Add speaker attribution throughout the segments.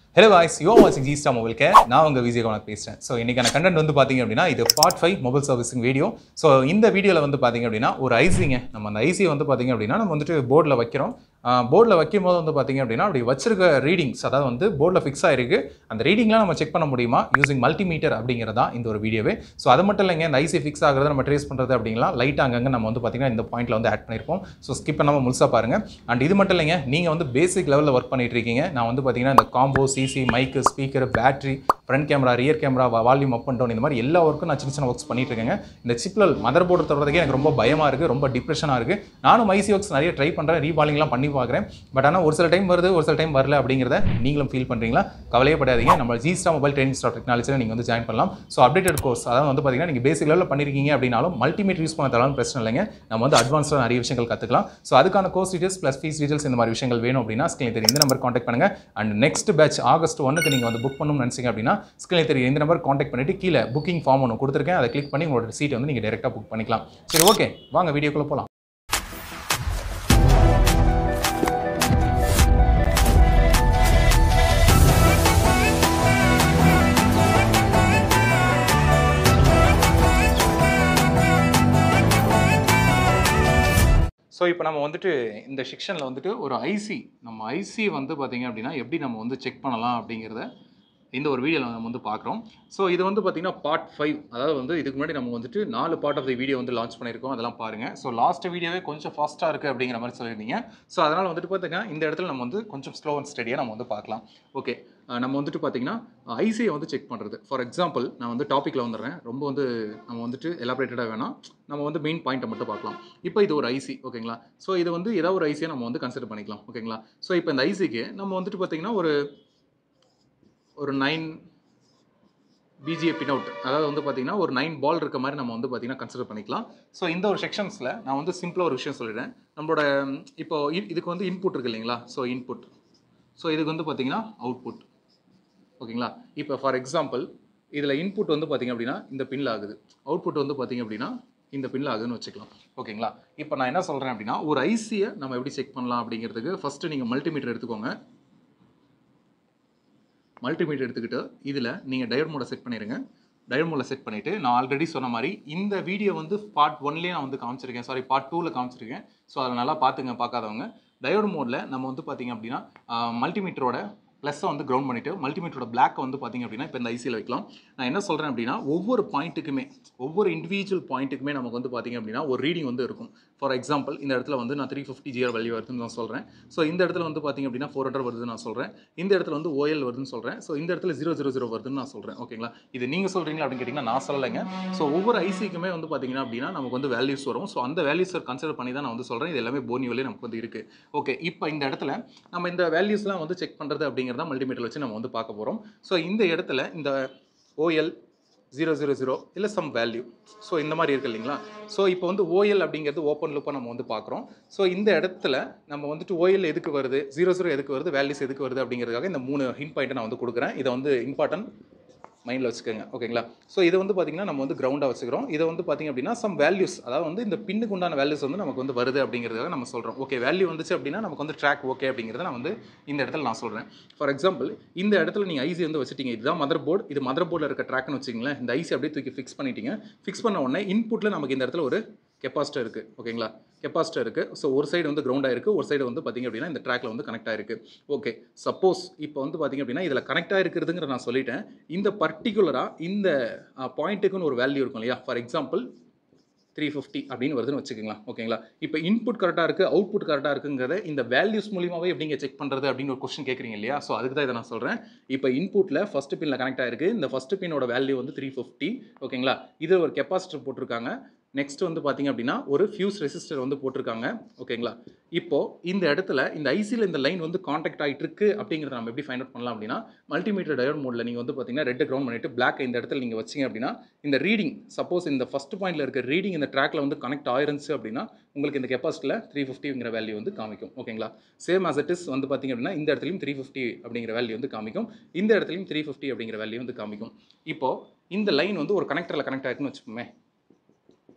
Speaker 1: hello voice யோ வாட்சிங் G star mobile care நான் உங்கள் விஜய் கவனம் பேசுகிறேன் ஸோ இன்றைக்கான கண்டென்ட் வந்து பார்த்தீங்க அப்படின்னா இது part five mobile servicing video so இந்த வீடியோவில் வந்து பார்த்தீங்க அப்படின்னா ஒரு ஐசிங்க நம்ம அந்த ஐசியை வந்து பார்த்தீங்க அப்படின்னா நம்ம வந்துட்டு போர்டில் வைக்கிறோம் போர்டில் வைக்கும் போது வந்து பார்த்தீங்க அப்படின்னா அப்படி வச்சிருக்க ரீடிங்ஸ் அதாவது வந்து போர்டில் ஃபிக்ஸ் ஆயிருக்கு அந்த ரீடிங்லாம் நம்ம செக் பண்ண முடியுமா யூசிங் மல்டிமீட்டர் அப்படிங்கிறதா இந்த ஒரு வீடியோவே ஸோ அது மட்டும் இல்லைங்க இந்த ஐசி ஃபிக்ஸ் ஆகிறத நம்ம ட்ரேஸ் பண்ணுறது அப்படிங்கலாம் லைட் அங்கங்கே நம்ம வந்து பார்த்தீங்கன்னா இந்த பாயிண்ட்ல வந்து ஆட் பண்ணியிருப்போம் ஸோ ஸ்கிப் பண்ணாமல் முழுசாக பாருங்க அண்ட் இது மட்டும் இல்லைங்க நீங்கள் வந்து பேசிக் லெவலில் ஒர்க் பண்ணிட்டு இருக்கீங்க நான் வந்து பார்த்தீங்கன்னா இந்த combo CC mic speaker battery front camera rear camera volume up and down இந்த மாதிரி எல்லா ஒர்க்கும் நான் சின்ன சின்ன ஒர்க்ஸ் பண்ணிட்டு இருக்கேங்க இந்த சிப்ல மதர் போர்டு தரதுக்கே எனக்கு ரொம்ப பயமாக இருக்குது ரொம்ப டிப்ரெஷனாக இருக்குது நானும் ஐசி ஒர்க்ஸ் நிறைய ட்ரை பண்ணுறேன் ரீபாலிங்லாம் பண்ணி பார்க்குறேன் பட் ஆனால் ஒரு சில டைம் வருது ஒரு சில டைம் வரல அப்படிங்கிறத நீங்களும் ஃபீல் பண்ணுறீங்களா கவலையே படாதீங்க நம்ம ஜி ஸ்டா மொபைல் ட்ரைனிங் ஸ்டார் டெக்னாலஜியில் நீங்கள் வந்து ஜாயின் பண்ணலாம் ஸோ அப்டேட்டட் கோர்ஸ் அதாவது வந்து பார்த்தீங்கன்னா நீங்கள் பேசிக் லெவலில் பண்ணியிருக்கீங்க அப்படின்னாலும் மல்டிமீட் யூஸ் பண்ண தரலாம் பிரச்சனை இல்லைங்க நம்ம வந்து அட்வான்ஸாக நிறைய விஷயங்கள் கற்றுக்கலாம் ஸோ அதுக்கான course details plus fees details இந்த மாதிரி விஷயங்கள் வேணும் அப்படின்னா ஸ்கிரீன் தெரியும் இந்த நம்பர் காண்டாக்ட் பண்ணுங்க அண்ட் நெக்ஸ்ட் பேட்ச் ஆகஸ்ட் ஒன்னுக்கு நீங்கள் வந்து புக் பண்ணணும்னு நினச்சிங்க அப்படின்னா ஸ்கிரீன் தெரியும் இந்த நம்பர் காண்டாக்ட் பண்ணிட்டு கீழே புக்கிங் ஃபார்ம் ஒன்று கொடுத்துருக்கேன் அதை கிளிக் பண்ணி உங்களோட சீட்டை வந்து நீங்கள் டேரெக்டாக புக் பண்ணிக்கலாம் சரி ஓகே வாங்க வீடியோக்குள்ளே போகலாம் ஸோ இப்போ நம்ம வந்துட்டு இந்த செக்ஷனில் வந்துட்டு ஒரு ஐசி நம்ம ஐசி வந்து பார்த்தீங்க அப்படின்னா எப்படி நம்ம வந்து செக் பண்ணலாம் அப்படிங்கிறத இந்த ஒரு வீடியோவில் நம்ம வந்து பார்க்குறோம் ஸோ இது வந்து பார்த்தீங்கன்னா பார்ட் ஃபைவ் அதாவது வந்து இதுக்கு முன்னாடி நம்ம வந்துட்டு நாலு பார்ட் ஆஃப் தி வீடியோ வந்து லான்ச் பண்ணியிருக்கோம் அதெல்லாம் பாருங்கள் ஸோ லாஸ்ட் வீடியோவே கொஞ்சம் ஃபாஸ்ட்டாக இருக்குது அப்படிங்கிற மாதிரி சொல்லியிருந்தீங்க ஸோ அதனால் வந்துட்டு பார்த்தீங்கன்னா இந்த இடத்துல நம்ம வந்து கொஞ்சம் ஸ்லோ அண்ட் ஸ்டடியாக நம்ம வந்து பார்க்கலாம் ஓகே நம்ம வந்துட்டு பார்த்தீங்கன்னா ஐசியை வந்து செக் பண்ணுறது ஃபார் எக்ஸாம்பிள் நான் வந்து டாப்பிக்கில் வந்துடுறேன் ரொம்ப வந்து நம்ம வந்துட்டு எலாபரேட்டடாக வேணாம் நம்ம வந்து மெயின் பாயிண்ட்டை மட்டும் பார்க்கலாம் இப்போ இது ஒரு ஐசி ஓகேங்களா ஸோ இது வந்து ஏதாவது ஒரு ஐசியை நம்ம வந்து கன்சிடர் பண்ணிக்கலாம் ஓகேங்களா ஸோ இப்போ இந்த ஐசிக்கு நம்ம வந்துட்டு பார்த்தீங்கன்னா ஒரு ஒரு நைன் பிஜிஏ பின் அவுட் அதாவது வந்து பார்த்தீங்கன்னா ஒரு நைன் பால் இருக்க மாதிரி நம்ம வந்து பார்த்தீங்கன்னா கன்சிடர் பண்ணிக்கலாம் ஸோ இந்த ஒரு செக்ஷன்ஸில் நான் வந்து சிம்பிளாக ஒரு விஷயம் சொல்லிடுறேன் நம்மளோட இப்போ இ- இதுக்கு வந்து இன்புட் இருக்கு இல்லைங்களா ஸோ இன்புட் ஸோ இதுக்கு வந்து பார்த்தீங்கன்னா அவுட்புட் ஓகேங்களா இப்போ ஃபார் எக்ஸாம்பிள் இதில் இன்புட் வந்து பார்த்தீங்க அப்படின்னா இந்த பின்ல ஆகுது அவுட்புட் வந்து பார்த்தீங்க அப்படின்னா இந்த பின்ல ஆகுதுன்னு வச்சுக்கலாம் ஓகேங்களா இப்போ நான் என்ன சொல்கிறேன் அப்படின்னா ஒரு ஐசியை நம்ம எப்படி செக் பண்ணலாம் அப்படிங்கிறதுக்கு ஃபஸ்ட்டு நீங்கள் மல்டிமீட்டர் எடுத்துக்கோங்க மல்டிமீட்டர் எடுத்துக்கிட்டு இதில் நீங்கள் டயர் மோட செட் பண்ணிடுங்க டயர் மோடில் செட் பண்ணிவிட்டு நான் ஆல்ரெடி சொன்ன மாதிரி இந்த வீடியோ வந்து பார்ட் ஒன்லேயே நான் வந்து காமிச்சிருக்கேன் சாரி பார்ட் டூவில் காமிச்சிருக்கேன் ஸோ அதை நல்லா பார்த்துங்க பார்க்காதவங்க டயோட் மோடில் நம்ம வந்து பார்த்தீங்க அப்படின்னா மல்டிமீட்டரோட ப்ளஸ்ஸை வந்து கிரவுண்ட் பண்ணிவிட்டு மல்டிமீட்டரோட பிளாக்கை வந்து பார்த்தீங்க அப்படின்னா இப்போ இந்த ஐசியில் வைக்கலாம் நான் என்ன சொல்கிறேன் அப்படின்னா ஒவ்வொரு பாயிண்ட்டுக்குமே ஒவ்வொரு இண்டிவிஜுவல் பாயிண்ட்டுக்குமே நமக்கு வந்து பார்த்தீங்க அப்படின்னா ஒரு ரீடிங் வந்து இருக்கும் ஃபார் எக்ஸாம்பிள் இந்த இடத்துல வந்து நான் த்ரீ ஃபிஃப்டி ஜிஆர் வேல்யூ வருதுன்னு நான் சொல்கிறேன் ஸோ இந்த இடத்துல வந்து பார்த்தீங்க அப்படின்னா ஃபோர் ஹண்ட்ரட் வருதுன்னு நான் சொல்கிறேன் இந்த இடத்துல வந்து ஓஎல் வருதுன்னு சொல்கிறேன் ஸோ இந்த இடத்துல ஜீரோ ஜீரோ ஜீரோ வருதுன்னு நான் சொல்கிறேன் ஓகேங்களா இது நீங்கள் சொல்கிறீங்களா அப்படின்னு கேட்டிங்கன்னா நான் சொல்லலைங்க ஸோ ஒவ்வொரு ஐசிக்குமே வந்து பார்த்தீங்கன்னா அப்படின்னா நமக்கு வந்து வேல்யூஸ் வரும் ஸோ அந்த வேல்யூஸை கன்சிடர் பண்ணி தான் நான் வந்து சொல்கிறேன் இது எல்லாமே போனியோலே நமக்கு வந்து இருக்குது ஓகே இப்போ இந்த இடத்துல நம்ம இந்த வேல்யூஸ்லாம் வந்து செக் பண்ணுறது அப்படிங்கிறத மல்டிமீட்டர் வச்சு நம்ம வந்து பார்க்க போகிறோம் ஸோ இந்த இடத்துல இந்த ஓஎல் ஜீரோ ஜீரோ ஜீரோ இல்லை சம் வேல்யூ ஸோ இந்த மாதிரி இருக்கு இல்லைங்களா ஸோ இப்போ வந்து ஓஎல் அப்படிங்கிறது ஓப்பன் லுப்பாக நம்ம வந்து பார்க்குறோம் ஸோ இந்த இடத்துல நம்ம வந்துட்டு ஓஎல் எதுக்கு வருது ஜீரோ ஜீரோ எதுக்கு வருது வேல்யூஸ் எதுக்கு வருது அப்படிங்கிறதுக்காக இந்த மூணு ஹிண்ட் பாயிண்ட்டை நான் வந்து கொடுக்குறேன் இதை வந்து இம்பார்ட்டன்ட் மைண்டில் வச்சுக்கோங்க ஓகேங்களா ஸோ இதை வந்து பார்த்திங்கன்னா நம்ம வந்து கிரவுண்டாக வச்சுக்கிறோம் இதை வந்து பார்த்திங்க அப்படின்னா சம் வேல்யூஸ் அதாவது வந்து இந்த பின்னுக்கு உண்டான வேல்யூஸ் வந்து நமக்கு வந்து வருது அப்படிங்கிறதுக்காக நம்ம சொல்கிறோம் ஓகே வேல்யூ வந்துச்சு அப்படின்னா நமக்கு வந்து ட்ராக் ஓகே அப்படிங்கிறத நான் வந்து இந்த இடத்துல நான் சொல்கிறேன் ஃபார் எக்ஸாம்பிள் இந்த இடத்துல நீங்கள் ஐசி வந்து வச்சுட்டீங்க இதுதான் மதர் போர்டு இது மதர் போர்டில் இருக்க ட்ராக்னு வச்சிங்களேன் இந்த ஐசி அப்படியே தூக்கி ஃபிக்ஸ் பண்ணிட்டீங்க ஃபிக்ஸ் பண்ண உடனே இன்புட்டில் நமக்கு இந்த இடத்துல ஒரு கெப்பாசிட்டர் இருக்குது ஓகேங்களா கெப்பாசிட்டர் இருக்குது ஸோ ஒரு சைடு வந்து கிரவுண்ட் ஆயிருக்கு ஒரு சைடு வந்து பார்த்திங்க அப்படின்னா இந்த ட்ராக்ல வந்து கனெக்ட் ஆயிருக்கு ஓகே சப்போஸ் இப்போ வந்து பார்த்திங்க அப்படின்னா இதில் கனெக்ட் ஆயிருக்கிறதுங்கிற நான் சொல்லிட்டேன் இந்த பர்டிகுலராக இந்த பாயிண்ட்டுக்குன்னு ஒரு வேல்யூ இருக்கும் இல்லையா ஃபார் எக்ஸாம்பிள் த்ரீ ஃபிஃப்டி அப்படின்னு வருதுன்னு வச்சுக்கோங்களா ஓகேங்களா இப்போ இன்புட் கரெக்டாக இருக்குது அவுட்புட் கரெக்டாக இருக்குங்கிறத இந்த வேல்யூஸ் மூலியமாகவே எப்படிங்க செக் பண்ணுறது அப்படின்னு ஒரு கொஸ்டின் கேட்குறீங்க இல்லையா ஸோ அதுக்கு தான் இதை நான் சொல்கிறேன் இப்போ இன்புட்டில் ஃபஸ்ட்டு பின்னில் கனெக்ட் ஆயிருக்கு இந்த ஃபஸ்ட்டு பின்னோட வேல்யூ வந்து த்ரீ ஃபிஃப்டி ஓகேங்களா இது ஒரு கெப்பாசிட்டர் போட்டிருக்காங்க நெக்ஸ்ட் வந்து பார்த்தீங்க அப்படின்னா ஒரு ஃபியூஸ் ரெசிஸ்டர் வந்து போட்டிருக்காங்க ஓகேங்களா இப்போ இந்த இடத்துல இந்த ஐசியில் இந்த லைன் வந்து காண்டாக்ட் ஆகிட்டு இருக்கு அப்படிங்கிறத நம்ம எப்படி ஃபைண்ட் அவுட் பண்ணலாம் அப்படின்னா மல்டிமீட்டர் டயோட் மோடில் நீங்கள் வந்து பார்த்தீங்கன்னா ரெட் கிரவுண்ட் பண்ணிட்டு பிளாக் இந்த இடத்துல நீங்கள் வச்சீங்க அப்படின்னா இந்த ரீடிங் சப்போஸ் இந்த ஃபர்ஸ்ட் பாயிண்ட்ல இருக்க ரீடிங் இந்த ட்ராக்ல வந்து கனெக்ட் ஆயிருந்துச்சு அப்படின்னா உங்களுக்கு இந்த கெப்பாசிட்டியில் த்ரீ ஃபிஃப்டிங்கிற வேல்யூ வந்து காமிக்கும் ஓகேங்களா சேம் as it is வந்து பார்த்தீங்க அப்படின்னா இந்த இடத்துலையும் த்ரீ ஃபிஃப்டி அப்படிங்கிற வேல்யூ வந்து காமிக்கும் இந்த இடத்துலையும் த்ரீ ஃபிஃப்டி அப்படிங்கிற வேல்யூ வந்து காமிக்கும் இப்போ இந்த லைன் வந்து ஒரு கனெக்டரில் கனெக்ட் ஆயிருக்குன்னு வச்சுப்போமே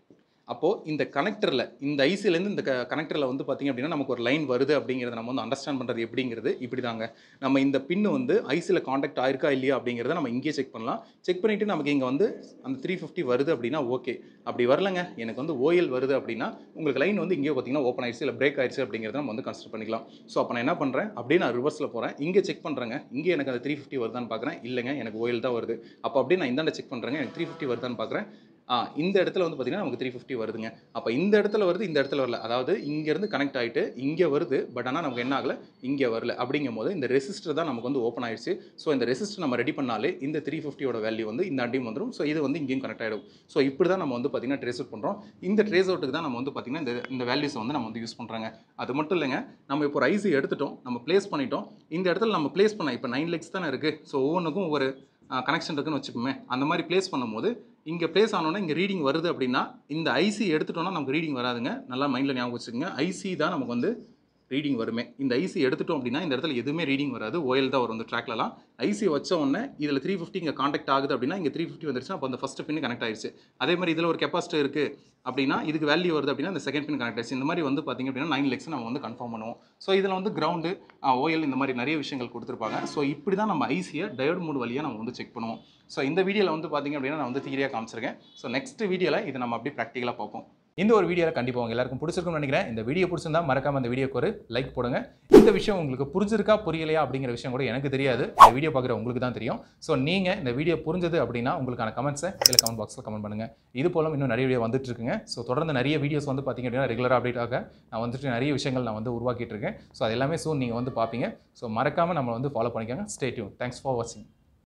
Speaker 1: அப்போது இந்த கனெக்டரில் இந்த ஐசிலேருந்து இந்த கனெக்டரில் வந்து பார்த்திங்க அப்படின்னா நமக்கு ஒரு லைன் வருது அப்படிங்கிறத நம்ம வந்து அண்டர்ஸ்டாண்ட் பண்ணுறது எப்படிங்கிறது இப்படி தாங்க நம்ம இந்த பின்னு வந்து ஐசியில் காண்டாக்ட் ஆயிருக்கா இல்லையா அப்படிங்கிறத நம்ம இங்கேயே செக் பண்ணலாம் செக் பண்ணிவிட்டு நமக்கு இங்கே வந்து அந்த த்ரீ ஃபிஃப்டி வருது அப்படின்னா ஓகே அப்படி வரலங்க எனக்கு வந்து ஓஎல் வருது அப்படின்னா உங்களுக்கு லைன் வந்து இங்கேயே பார்த்தீங்கன்னா ஓப்பன் ஆயிடுச்சு இல்லை பிரேக் ஆயிடுச்சு அப்படிங்கிறத நம்ம வந்து கன்சிடர் பண்ணிக்கலாம் ஸோ அப்போ நான் என்ன பண்ணுறேன் அப்படியே நான் ரிவர்ஸில் போகிறேன் இங்கே செக் பண்ணுறேங்க இங்கே எனக்கு அந்த த்ரீ ஃபிஃப்டி வருதான்னு பார்க்குறேன் இல்லைங்க எனக்கு ஓஎல் தான் வருது அப்போ அப்படியே நான் இந்தாண்ட செக் பண்ணுறேங்க எனக்கு த்ரீ ஃபிஃப்டி வருதான்னு பார்க்குறேன் ஆ இந்த இடத்துல வந்து பார்த்தீங்கன்னா நமக்கு த்ரீ ஃபிஃப்டி வருதுங்க அப்போ இந்த இடத்துல வருது இந்த இடத்துல வரல அதாவது இங்கேருந்து கனெக்ட் ஆகிட்டு இங்கே வருது பட் ஆனால் நமக்கு என்ன ஆகலை இங்கே வரல அப்படிங்கும் போது இந்த ரெசிஸ்டர் தான் நமக்கு வந்து ஓப்பன் ஆயிடுச்சு ஸோ இந்த ரெசிஸ்டர் நம்ம ரெடி பண்ணாலே இந்த த்ரீ ஃபிஃப்டியோட வேல்யூ வந்து இந்த அடியும் வந்துடும் ஸோ இது வந்து இங்கேயும் கனெக்ட் ஆகிடும் ஸோ இப்படி தான் நம்ம வந்து பார்த்தீங்கன்னா ட்ரேஸ் அவுட் பண்ணுறோம் இந்த ட்ரேஸ் அவுட்டுக்கு தான் நம்ம வந்து பார்த்தீங்கன்னா இந்த இந்த வேல்யூஸ் வந்து நம்ம வந்து யூஸ் பண்ணுறாங்க அது மட்டும் இல்லைங்க நம்ம இப்போ ஒரு ஐசி எடுத்துட்டோம் நம்ம ப்ளேஸ் பண்ணிட்டோம் இந்த இடத்துல நம்ம ப்ளேஸ் பண்ண இப்போ நைன் லெக்ஸ் தானே இருக்குது ஸோ ஒவ்வொன்றுக்கும் ஒரு கனெக்ஷன் இருக்குன்னு வச்சுப்போமே அந்த மாதிரி ப்ளேஸ் பண்ணும்போது இங்கே ப்ளேஸ் ஆனோன்னா இங்கே ரீடிங் வருது அப்படின்னா இந்த ஐசி எடுத்துட்டோம்னா நமக்கு ரீடிங் வராதுங்க நல்லா மைண்டில் ஞாபகம் வச்சுக்கோங்க ஐசி தான் நமக்கு வந்து ரீடிங் வருமே இந்த ஐசி எடுத்துட்டோம் அப்படின்னா இந்த இடத்துல எதுவுமே ரீடிங் வராது ஓஎல் தான் வரும் இந்த ட்ராக்லலாம் ஐசி வச்ச உடனே இதில் த்ரீ ஃபிஃப்டி இங்கே காண்டாக்ட் ஆகுது அப்படின்னா இங்கே த்ரீ ஃபிஃப்டி வந்துருச்சுன்னா அப்போ அந்த ஃபஸ்ட் பின் கனெக்ட் ஆயிடுச்சு அதே மாதிரி இதில் ஒரு கெப்பாசிட்டி இருக்குது அப்படின்னா இதுக்கு வேல்யூ வருது அப்படின்னா இந்த செகண்ட் பின் கனெக்ட் ஆயிடுச்சு இந்த மாதிரி வந்து பார்த்திங்க அப்படின்னா நைன் லெக்ஸ் நம்ம வந்து கன்ஃபார்ம் பண்ணுவோம் ஸோ இதில் வந்து கிரவுண்டு ஓஎல் இந்த மாதிரி நிறைய விஷயங்கள் கொடுத்துருப்பாங்க ஸோ இப்படி தான் நம்ம ஐசியை டயோட் மூட் வழியாக நம்ம வந்து செக் பண்ணுவோம் ஸோ இந்த வீடியோவில் வந்து பார்த்திங்க அப்படின்னா நான் வந்து தியரியாக காமிச்சிருக்கேன் ஸோ நெக்ஸ்ட் வீடியோவில் இதை நம்ம அப்படியே ப்ராக்டிக்கலாக பார்ப்போம் இந்த ஒரு வீடியோவில் கண்டிப்பாக உங்க எல்லாருக்கும் பிடிச்சிருக்கும்னு நினைக்கிறேன் இந்த வீடியோ பிடிச்சிருந்தா மறக்காம இந்த வீடியோக்கு ஒரு லைக் போடுங்க இந்த விஷயம் உங்களுக்கு புரிஞ்சிருக்கா புரியலையா அப்படிங்கிற விஷயம் கூட எனக்கு தெரியாது இந்த வீடியோ பார்க்குற உங்களுக்கு தான் தெரியும் ஸோ நீங்கள் இந்த வீடியோ புரிஞ்சது அப்படின்னா உங்களுக்கான கமெண்ட்ஸை கீழே கமெண்ட் பாக்ஸில் கமெண்ட் பண்ணுங்க இது போல இன்னும் நிறைய வீடியோ வந்துட்டு இருக்குங்க ஸோ தொடர்ந்து நிறைய வீடியோஸ் வந்து பார்த்தீங்க அப்படின்னா ரெகுலர் அப்டேட் ஆக நான் வந்துட்டு நிறைய விஷயங்கள் நான் வந்து உருவாக்கிட்டு இருக்கேன் ஸோ அது எல்லாமே சூன் நீங்கள் வந்து பார்ப்பீங்க ஸோ மறக்காம நம்ம வந்து ஃபாலோ பண்ணிக்கோங்க ஸ்டே டியூன் தேங்க்ஸ் ஃபார் வாட்சிங்